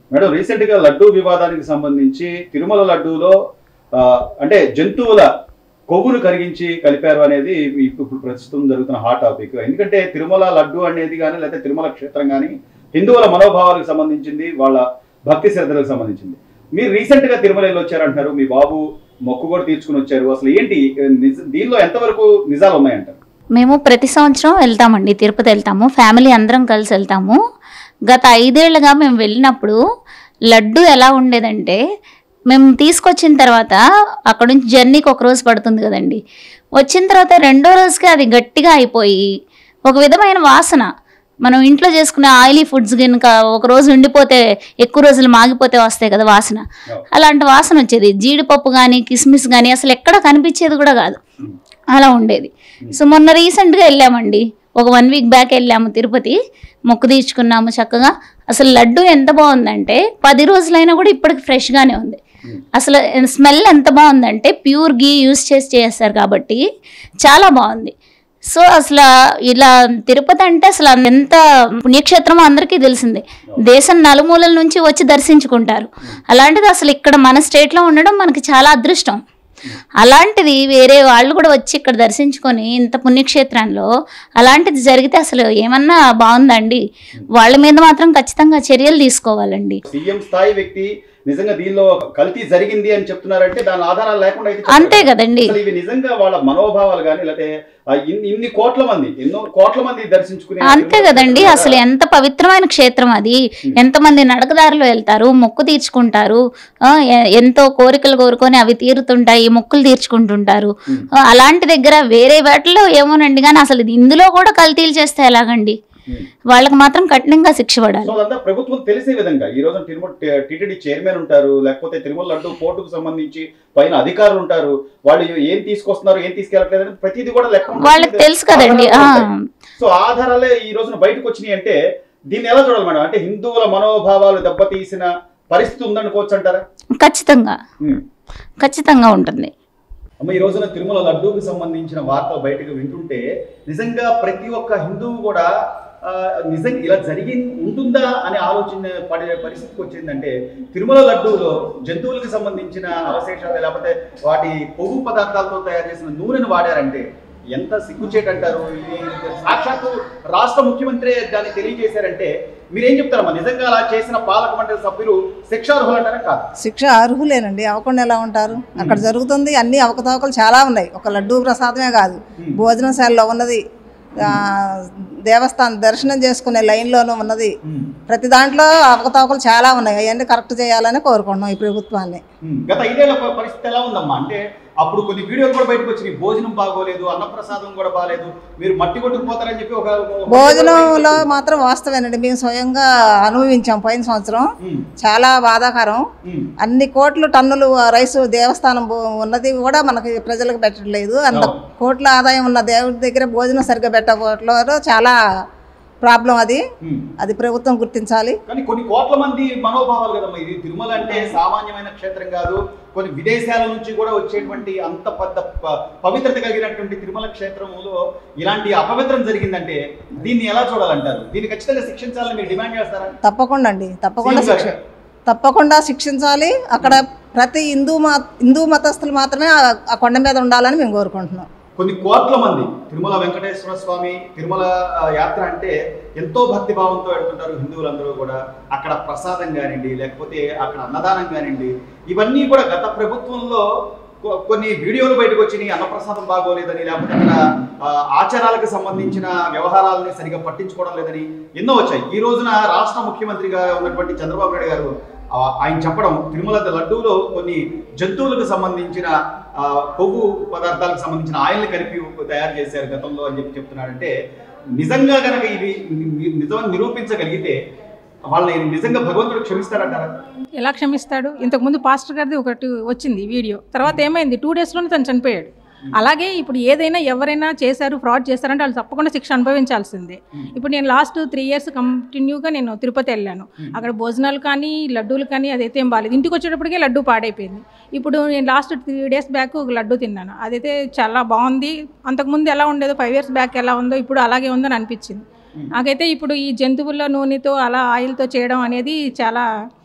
Madam recent గా లడ్డూ వివాదానికి సంబంధించి తిరుమల లడ్డూలో ఆ, అంటే జంతువుల కొవ్వును కరిగించి కలిపారు అనేది ఇప్పుడు ఇప్పుడు ప్రస్తుతం జరుగుతున్న హాట్ టాపిక్ ఎందుకంటే తిరుమల లడ్డు అనేది కానీ లేకపోతే తిరుమల క్షేత్రం కానీ హిందువుల మనోభావాలకు సంబంధించింది వాళ్ళ భక్తి శ్రద్ధలకు సంబంధించింది మీరు రీసెంట్ గా తిరుమల వెళ్ళి వచ్చారంటారు మీ బాబు మొక్కు కూడా తీర్చుకుని వచ్చారు అసలు ఏంటి నిజ- దీనిలో ఎంతవరకు నిజాలు ఉన్నాయంటారు మేము ప్రతి సంవత్సరం వెళ్తామండి తిరుపతి వెళ్తాము ఫ్యామిలీ అందరం కలిసి వెళ్తాము గత ఐదేళ్లుగా మేము వెళ్ళినప్పుడు లడ్డు ఎలా ఉండేదంటే మేము తీసుకొచ్చిన తర్వాత అక్కడ నుంచి జర్నీకి ఒక రోజు పడుతుంది కదండి వచ్చిన తర్వాత రెండో రోజుకి అది గట్టిగా అయిపోయి ఒక విధమైన వాసన మనం ఇంట్లో చేసుకునే ఆయిలీ ఫుడ్స్ కనుక ఒక రోజు ఉండిపోతే ఎక్కువ రోజులు మాగిపోతే వస్తాయి కదా వాసన అలాంటి వాసన వచ్చేది జీడిపప్పు కానీ కిస్మిస్ కానీ అసలు ఎక్కడ కనిపించేది కూడా కాదు అలా ఉండేది సో మొన్న రీసెంట్గా వెళ్ళామండి ఒక వన్ వీక్ బ్యాక్ వెళ్ళాము తిరుపతి మొక్కు తీర్చుకున్నాము చక్కగా అసలు లడ్డు ఎంత బాగుందంటే పది రోజులైనా కూడా ఇప్పటికి ఫ్రెష్గానే ఉంది అసలు స్మెల్ ఎంత బాగుందంటే ప్యూర్ గీ యూస్ చేసి చేస్తారు కాబట్టి చాలా బాగుంది సో అసలు ఇలా తిరుపతి అంటే అసలు ఎంత పుణ్యక్షేత్రమో అందరికీ తెలిసిందే దేశం నలుమూలల నుంచి వచ్చి దర్శించుకుంటారు అలాంటిది అసలు ఇక్కడ మన స్టేట్లో ఉండడం మనకి చాలా అదృష్టం అలాంటిది వేరే వాళ్ళు కూడా వచ్చి ఇక్కడ దర్శించుకొని ఇంత పుణ్యక్షేత్రంలో అలాంటిది జరిగితే అసలు ఏమన్నా బాగుందండి వాళ్ళ మీద మాత్రం ఖచ్చితంగా చర్యలు తీసుకోవాలండి సీఎం స్థాయి వ్యక్తి నిజంగా దీనిలో కల్తీ జరిగింది అని చెప్తున్నారంటే దాని ఆధారాలు లేకుండా అయితే చెప్పరు. అంతే కదండి అసలు ఇవి నిజంగా వాళ్ళ మనోభావాలు కానీ లేకపోతే ఆ ఇన్ని ఇన్ని కోట్ల మంది ఎన్నో కోట్ల మంది దర్శించుకునే అంతే కదండి అసలు ఎంత పవిత్రమైన క్షేత్రం అది ఎంతమంది నడకదారులు వెళ్తారు మొక్కు తీర్చుకుంటారు ఆ, ఎ- ఎంతో కోరికలు కోరుకొని అవి తీరుతుంటాయి మొక్కులు తీర్చుకుంటుంటారు ఆ, అలాంటి దగ్గర వేరే వాటిలో ఏమోనండి కానీ అసలు ఇది ఇందులో కూడా కల్తీలు చేస్తే ఎలాగండి ఉమ్. వాళ్ళకి మాత్రం కఠినంగా శిక్ష పడాలి సో అదంతా ప్రభుత్వం తెలిసే విధంగా ఈ రోజు తిరుమల టీటీడీ చైర్మన్ ఉంటారు లేకపోతే తిరుమల లడ్డు పోర్టుకు సంబంధించి పైన అధికారులు ఉంటారు వాళ్ళు ఏం తీసుకొస్తున్నారు ఏం తీసుకెళ్ళట్లేదు అని ప్రతిదీ కూడా లెక్క ఉంటుంది. వాళ్ళకి తెలుసు కదండి ఆ, ఆధారాలు ఉంటాయి. సో ఆధారాలే ఈ రోజున బయటకు వచ్చినాయి అంటే దీన్ని ఎలా చూడాలి మేడం అంటే హిందువుల మనోభావాలు దెబ్బతీసిన పరిస్థితి ఉందనుకోవచ్చు అంటారా ఖచ్చితంగా ఉమ్. ఖచ్చితంగా ఉంటుంది అమ్మ ఈ రోజున తిరుమల లడ్డూకి సంబంధించిన వార్తలు బయటకు వింటుంటే నిజంగా ప్రతి ఒక్క హిందువు కూడా ఆ, నిజంగా ఇలా జరిగి ఉంటుందా అనే ఆలోచన పడే పరిస్థితికి వచ్చిందంటే తిరుమల లడ్డూలో జంతువులకు సంబంధించిన అవశేషాలు లేకపోతే వాటి కొవ్వు పదార్థాలతో తయారు చేసిన నూనెను వాడారంటే ఎంత సిగ్గుచేటంటారు ఇది సాక్షాత్తు రాష్ట్ర ముఖ్యమంత్రి దాన్ని తెలియజేశారంటే మీరేం చెప్తారమ్మా నిజంగా అలా చేసిన పాలక మండలి సభ్యులు శిక్షార్హులు అంటారా కాదు శిక్ష అర్హులేనండి అవ్వకుండా ఎలా ఉంటారు అక్కడ జరుగుతుంది అన్ని అవకతవకలు చాలా ఉన్నాయి ఒక లడ్డూ ప్రసాదమే కాదు Hmm. భోజనశాలలో ఉన్నది ఆ, దేవస్థానం దర్శనం చేసుకునే లైన్లోనూ ఉన్నది ప్రతి దాంట్లో అవకతవకలు చాలా ఉన్నాయి అవన్నీ కరెక్ట్ చేయాలని కోరుకుంటున్నాం ఈ ప్రభుత్వాన్ని ఉమ్, గత ఐదేళ్ల ప- పరిస్థితి ఎలా ఉందమ్మా అంటే అప్పుడు కొన్ని వీడియోలు కూడా బయటకు వచ్చినాయి భోజనం బాగోలేదు అన్నప్రసాదం కూడా బాగాలేదు మీరు మట్టి కొట్టుకుపోతారని చెప్పి ఒక ఒక- భోజనంలో మాత్రం వాస్తవేనండి మేము స్వయంగా అనుభవించాం పోయిన సంవత్సరం ఉమ్, చాలా బాధాకరం ఉమ్, అన్ని కోట్లు టన్నులు రైసు దేవస్థానం భూ- ఉన్నది కూడా మనకి ప్రజలకు పెట్టట్లేదు అంత అవును. కోట్ల ఆదాయం ఉన్న దేవుడి దగ్గర భోజనం సరిగ్గా పెట్టకపోవట్లో చాలా ప్రాబ్లం అది ఉమ్. అది ప్రభుత్వం గుర్తించాలి కానీ కొన్ని కోట్ల మంది మనోభావాలు కదమ్మా ఇది తిరుమల అంటే సామాన్యమైన క్షేత్రం కాదు కొన్ని విదేశాల నుంచి కూడా వచ్చేటువంటి అంత పెద్ద ప- పవిత్రత కలిగినటువంటి తిరుమల క్షేత్రంలో ఇలాంటి అపవిత్రం జరిగిందంటే దీన్ని ఎలా చూడాలంటారు దీన్ని ఖచ్చితంగా శిక్షించాలని మీరు డిమాండ్ చేస్తారా తప్పకుండా అండి తప్పకుండా సీఎం శిక్ష గారు. తప్పకుండా శిక్షించాలి అక్కడ ప్రతి హిందూ మా హిందూ మతస్థులు మాత్రమే ఆ- ఆ కొండ మీద ఉండాలని మేము కోరుకుంటున్నాం కొన్ని కోట్ల మంది తిరుమల వెంకటేశ్వర స్వామి తిరుమల ఆ, యాత్ర అంటే ఎంతో భక్తి భావంతో వెళ్తుంటారు హిందువులందరూ కూడా అక్కడ ప్రసాదం కానివ్వండి లేకపోతే అక్కడ అన్నదానం కానివ్వండి ఇవన్నీ కూడా గత ప్రభుత్వంలో కొ- కొన్ని వీడియోలు బయటకు వచ్చినాయి అన్నప్రసాదం బాగోలేదని లేకపోతే అక్కడ ఆ, ఆచారాలకు సంబంధించిన వ్యవహారాలని సరిగా పట్టించుకోవడం లేదని ఎన్నో వచ్చాయి ఈ రోజున రాష్ట్ర ముఖ్యమంత్రిగా ఉన్నటువంటి చంద్రబాబు నాయుడు గారు ఆ, ఆయన చెప్పడం తిరుమల లడ్డూలో కొన్ని జంతువులకు సంబంధించిన ఆ, కొవ్వు పదార్థాలకు సంబంధించిన ఆయిల్ని కలిపి తయారు చేశారు గతంలో అని చెప్పి చెప్తున్నాడంటే నిజంగా గనక ఇది ని- నిజం నిరూపించగలిగితే వాళ్ళని నిజంగా భగవంతుడు క్షమిస్తాడంటారా ఎలా క్షమిస్తాడు ఇంతకుముందు పాస్టర్ గారిది ఒకటి వచ్చింది వీడియో తర్వాత ఏమైంది టూ డేస్లోనే తను చనిపోయాడు అలాగే ఇప్పుడు ఏదైనా ఎవరైనా చేశారు ఫ్రాడ్ చేశారంటే వాళ్ళు తప్పకుండా శిక్ష అనుభవించాల్సిందే ఇప్పుడు నేను లాస్ట్ త్రీ ఇయర్స్ కంటిన్యూగా నేను తిరుపతి వెళ్ళాను అక్కడ భోజనాలు కానీ లడ్డూలు కానీ అదైతే ఏం బాగాలేదు ఇంటికి వచ్చేటప్పటికే లడ్డు పాడైపోయింది ఇప్పుడు నేను లాస్ట్ త్రీ డేస్ బ్యాక్ ఒక లడ్డు తిన్నాను అదైతే చాలా బాగుంది అంతకుముందు ఎలా ఉండేదో ఫైవ్ ఇయర్స్ బ్యాక్ ఎలా ఉందో ఇప్పుడు అలాగే ఉందని అనిపించింది నాకైతే ఇప్పుడు ఈ జంతువుల నూనెతో అలా ఆయిల్తో చేయడం అనేది చాలా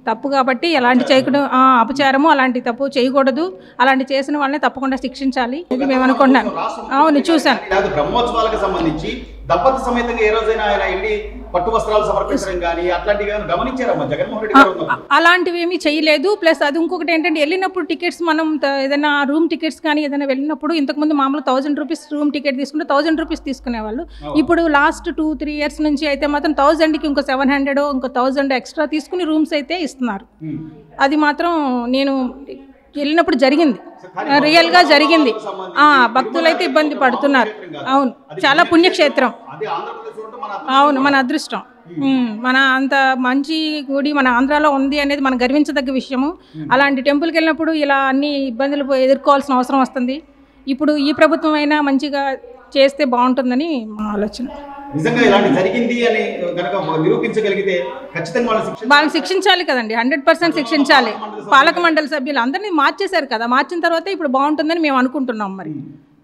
తప్పు కాబట్టి ఎలాంటి చేయకూడదు ఆ, అపచారము అలాంటి తప్పు చేయకూడదు అలాంటి చేసిన వాళ్ళని తప్పకుండా శిక్షించాలి ఇది మేము అనుకుంటున్నాను అవును చూశాను లేదా బ్రహ్మోత్సవాలకు సంబంధించి దంపతి సమేతంగా ఏ రోజైనా ఆయన వెళ్ళి పట్టు వస్త్రాలు సమర్పించడం కానీ అట్లాంటివి ఏమైనా గమనించారమ్మా జగన్మోహన్ రెడ్డి గారు ఉన్నప్పుడు అలాంటివి ఏమీ చేయలేదు ప్లస్ అది ఇంకొకటి ఏంటంటే వెళ్ళినప్పుడు టికెట్స్ మనం త- ఏదైనా రూమ్ టికెట్స్ కానీ ఏదైనా వెళ్ళినప్పుడు ఇంతకుముందు మామూలు థౌజండ్ రూపీస్ రూమ్ టికెట్ తీసుకుంటే థౌజండ్ రూపీస్ తీసుకునేవాళ్ళు ఇప్పుడు లాస్ట్ టూ త్రీ ఇయర్స్ నుంచి అయితే మాత్రం థౌజండ్కి ఇంకో సెవెన్ హండ్రెడ్ ఇంకో థౌజండ్ ఎక్స్ట్రా తీసుకుని రూమ్స్ అయితే ఇస్తున్నారు ఉమ్. అది మాత్రం నేను వెళ్ళినప్పుడు జరిగింది రియల్గా జరిగింది ఆ, భక్తులైతే ఇబ్బంది పడుతున్నారు అవును చాలా పుణ్యక్షేత్రం అది ఆంధ్రప్రదేశ్ ఉంటే మన అవును మన అదృష్టం ఉమ్, మన అంత మంచి గుడి మన ఆంధ్రాలో ఉంది అనేది మనం గర్వించదగ్గ విషయము అలాంటి టెంపుల్కి వెళ్ళినప్పుడు ఇలా అన్ని ఇబ్బందులు పో- ఎదుర్కోవాల్సిన అవసరం వస్తుంది ఇప్పుడు ఈ ప్రభుత్వం అయినా మంచిగా చేస్తే బాగుంటుందని మా ఆలోచన నిజంగా ఇలాంటి జరిగింది అని కనుక నిరూపించగలిగితే ఖచ్చితంగా వాళ్ళని శిక్ష వాళ్ళని శిక్షించాలి కదండి హండ్రెడ్ పర్సెంట్ శిక్షించాలి పాలక మండలి సభ్యులు అందరినీ మార్చేశారు కదా మార్చిన తర్వాత ఇప్పుడు బాగుంటుందని మేము అనుకుంటున్నాం మరి